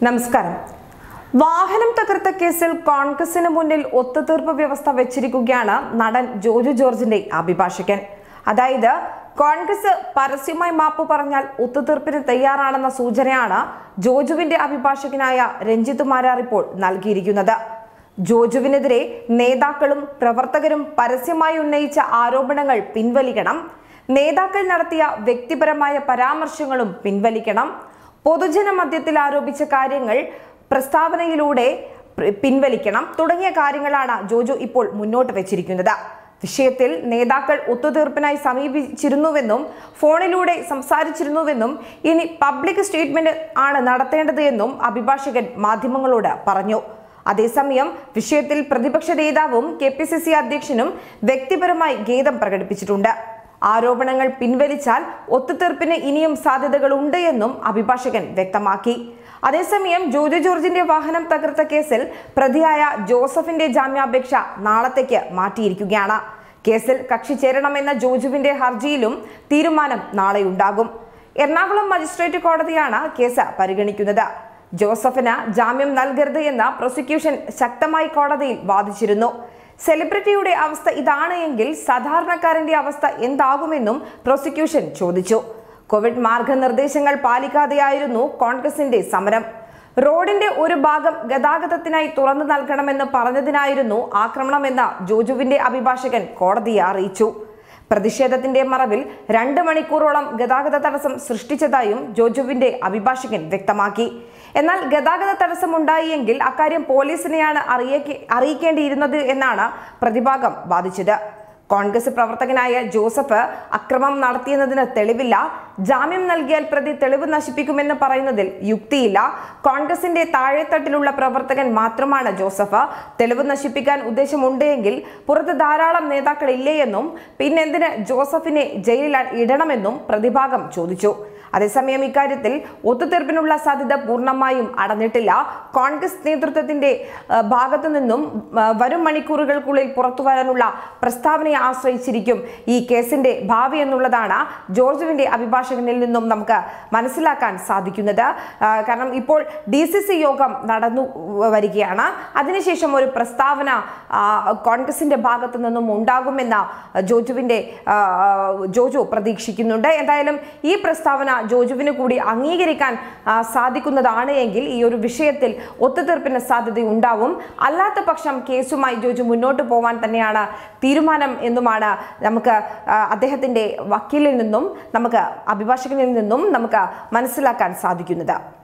നമസ്കാരം വാഹനം തകർത്ത കേസിൽ കോൺഗ്രസിന് മുന്നിൽ ഒത്തുതീർപ്പ് വ്യവസ്ഥ വെച്ചിരിക്കുകയാണ് നടൻ ജോജു ജോർജിന്റെ അഭിഭാഷകൻ അതായത് കോൺഗ്രസ് പരസ്യമായി മാപ്പ് പറഞ്ഞാൽ ഒത്തുതീർപ്പിന് തയ്യാറാണെന്ന സൂചനയാണ് ജോജുവിന്റെ അഭിഭാഷകനായ രഞ്ജിത്ത് മാരാർ ഇപ്പോൾ നൽകിയിരിക്കുന്നത് ജോജുവിനെതിരെ നേതാക്കളും പ്രവർത്തകരും പരസ്യമായി ഉന്നയിച്ച ആരോപണങ്ങൾ പിൻവലിക്കണം നേതാക്കൾ നടത്തിയ വ്യക്തിപരമായ പരാമർശങ്ങളും പിൻവലിക്കണം പൊതുജന മധ്യത്തിൽ ആരോപിച്ച കാര്യങ്ങൾ പ്രസ്താവനയിലൂടെ പി- പിൻവലിക്കണം തുടങ്ങിയ കാര്യങ്ങളാണ് ജോജു ഇപ്പോൾ മുന്നോട്ട് വെച്ചിരിക്കുന്നത് വിഷയത്തിൽ നേതാക്കൾ ഒത്തുതീർപ്പിനായി സമീപിച്ചിരുന്നുവെന്നും ഫോണിലൂടെ സംസാരിച്ചിരുന്നുവെന്നും ഇനി പബ്ലിക് സ്റ്റേറ്റ്മെന്റ് ആണ് നടത്തേണ്ടത് എന്നും അഭിഭാഷകൻ മാധ്യമങ്ങളോട് പറഞ്ഞു അതേസമയം വിഷയത്തിൽ പ്രതിപക്ഷ നേതാവും കെ പി സി സി അധ്യക്ഷനും വ്യക്തിപരമായി ഖേദം പ്രകടിപ്പിച്ചിട്ടുണ്ട് ആരോപണങ്ങൾ പിൻവലിച്ചാൽ ഒത്തുതീർപ്പിന് ഇനിയും സാധ്യതകളുണ്ട് എന്നും അഭിഭാഷകൻ വ്യക്തമാക്കി അതേസമയം ജോജു ജോർജിന്റെ വാഹനം തകർത്ത കേസിൽ പ്രതിയായ ജോസഫിന്റെ ജാമ്യാപേക്ഷ നാളത്തേക്ക് മാറ്റിയിരിക്കുകയാണ് കേസിൽ കക്ഷി ചേരണമെന്ന ജോജുവിന്റെ ഹർജിയിലും തീരുമാനം നാളെയുണ്ടാകും എറണാകുളം മജിസ്ട്രേറ്റ് കോടതിയാണ് കേസ് പരിഗണിക്കുന്നത് ജോസഫിന് ജാമ്യം നൽകരുത് എന്ന് പ്രോസിക്യൂഷൻ ശക്തമായി കോടതിയിൽ വാദിച്ചിരുന്നു സെലിബ്രിറ്റിയുടെ അവസ്ഥ ഇതാണ് എങ്കിൽ സാധാരണക്കാരന്റെ അവസ്ഥ എന്താകുമെന്നും പ്രോസിക്യൂഷൻ ചോദിച്ചു കോവിഡ് മാർഗനിർദ്ദേശങ്ങൾ പാലിക്കാതെയായിരുന്നു കോൺഗ്രസിന്റെ സമരം റോഡിന്റെ ഒരു ഭാഗം ഗതാഗതത്തിനായി തുറന്നു നൽകണമെന്ന് പറഞ്ഞതിനായിരുന്നു ആക്രമണമെന്ന് ജോജുവിന്റെ അഭിഭാഷകൻ കോടതിയെ അറിയിച്ചു പ്രതിഷേധത്തിന്റെ മറവിൽ രണ്ട് മണിക്കൂറോളം ഗതാഗത തടസ്സം സൃഷ്ടിച്ചതായും ജോജുവിന്റെ അഭിഭാഷകൻ വ്യക്തമാക്കി എന്നാൽ ഗതാഗത തടസ്സമുണ്ടായി എങ്കിൽ അക്കാര്യം പോലീസിനെയാണ് അറിയിക്ക അറിയിക്കേണ്ടിയിരുന്നത് എന്നാണ് പ്രതിഭാഗം വാദിച്ചത് കോൺഗ്രസ് പ്രവർത്തകനായ ജോസഫ് അക്രമം നടത്തിയെന്നതിന് തെളിവില്ല ജാമ്യം നൽകിയാൽ പ്രതി തെളിവ് നശിപ്പിക്കുമെന്ന് പറയുന്നതിൽ യുക്തിയില്ല കോൺഗ്രസിന്റെ താഴെത്തട്ടിലുള്ള പ്രവർത്തകൻ മാത്രമാണ് ജോസഫ് തെളിവ് നശിപ്പിക്കാൻ ഉദ്ദേശമുണ്ടെങ്കിൽ പുറത്ത് ധാരാളം നേതാക്കളില്ലേ എന്നും പിന്നെന്തിന് ജോസഫിനെ ജയിലിൽ ഇടണമെന്നും പ്രതിഭാഗം ചോദിച്ചു അതേസമയം ഇക്കാര്യത്തിൽ ഒത്തുതീർപ്പിനുള്ള സാധ്യത പൂർണ്ണമായും അടഞ്ഞിട്ടില്ല കോൺഗ്രസ് നേതൃത്വത്തിന്റെ ആ, ഭാഗത്തു നിന്നും ആ, വരും മണിക്കൂറുകൾക്കുള്ളിൽ പുറത്തു വരാനുള്ള പ്രസ്താവനയെ ആശ്രയിച്ചിരിക്കും ഈ കേസിന്റെ ഭാവി എന്നുള്ളതാണ് ജോർജുവിന്റെ അഭിഭാഷകനിൽ നിന്നും നമുക്ക് മനസ്സിലാക്കാൻ സാധിക്കുന്നത് ആ, കാരണം ഇപ്പോൾ ഡി സി സി യോഗം നടന്നു വരികയാണ് അതിനുശേഷം ഒരു പ്രസ്താവന ആ, കോൺഗ്രസിന്റെ ഭാഗത്തു നിന്നും ഉണ്ടാകുമെന്ന ജോജുവിന്റെ ആ, ജോജു പ്രതീക്ഷിക്കുന്നുണ്ട് എന്തായാലും ഈ പ്രസ്താവന ജോജുവിന് കൂടി അംഗീകരിക്കാൻ ആ, സാധിക്കുന്നതാണ് എങ്കിൽ ഈ ഒരു വിഷയത്തിൽ ഒത്തുതീർപ്പിന് സാധ്യതയുണ്ടാവും അല്ലാത്ത പക്ഷം കേസുമായി ജോജു മുന്നോട്ട് പോവാൻ തന്നെയാണ് തീരുമാനം എന്നുമാണ് നമുക്ക് ആ, അദ്ദേഹത്തിന്റെ വക്കീലിൽ നിന്നും നമുക്ക് അഭിഭാഷകനിൽ നിന്നും നമുക്ക് മനസ്സിലാക്കാൻ സാധിക്കുന്നത്